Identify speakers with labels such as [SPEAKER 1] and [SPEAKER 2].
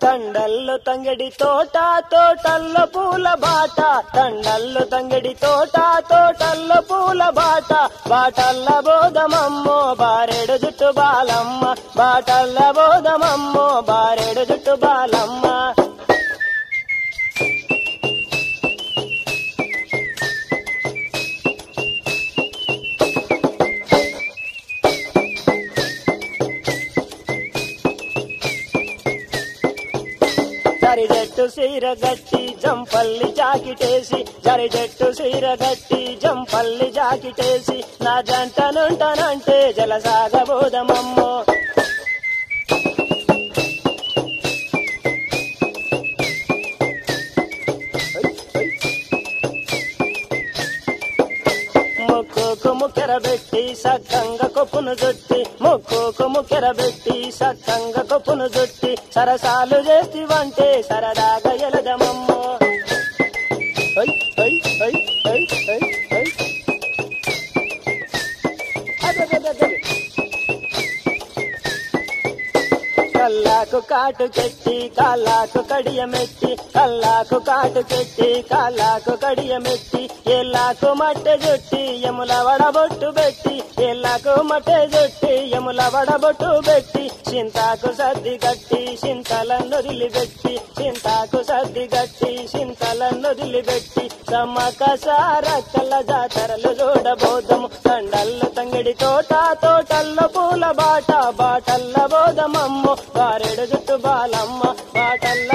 [SPEAKER 1] తండల్లు తంగడి తోట తోటల్లో పూల బాట తండల్లు తంగడి తోట తోటల్లో పూల బాట బాటల్ల బోధమమ్మో బారెడు జుట్టు బాలమ్మ బాటల్ల బోధమమ్మో బారెడు జుట్టు బాలమ్మ జరి జట్టు సీర గట్టి జంపల్లి జాకిటేసి జరి జట్టు సీర గట్టి జంపల్లి జాకిటేసి నా జంట నుంటనంటే జలసాగబోదమమ్మో ముక్కుకు ముక్కెర పెట్టి సక్కంగా కొప్పును జుట్టి ముక్కుకు ముక్కెర పెట్టి సక్కంగా కొప్పును జుట్టి సరసాలు చేతివంటే సరదాగా ఎలదమమ్మో ఐ, ఐ, ఐ, ఐ, ఐ, ఐ. అదదదదది. కల్లాకు కాటు కెట్టి కాళ్ళకు కడియమెట్టి కల్లాకు కాటు కెట్టి కాళ్ళకు కడియమెట్టి ఎల్లాకు మట్టె జుట్టి ఎముల వడబొట్టు పెట్టి ఎల్లాకు మట్టె జుట్టి ఎముల వడబొట్టు పెట్టి చింతాకు సర్ది గట్టి చింతలను వదిలిపెట్టి చింతాకు సర్ది గట్టి చింతలను వదిలిపెట్టి సమ్మక సారక్కల జాతరలు చూడబోదము తండల్లో తంగిడి తోట తోటల్లో పూల బాట బాటల్ల బోధమమ్మ వారెడు జుట్టు బాలమ్మ బాటల్ల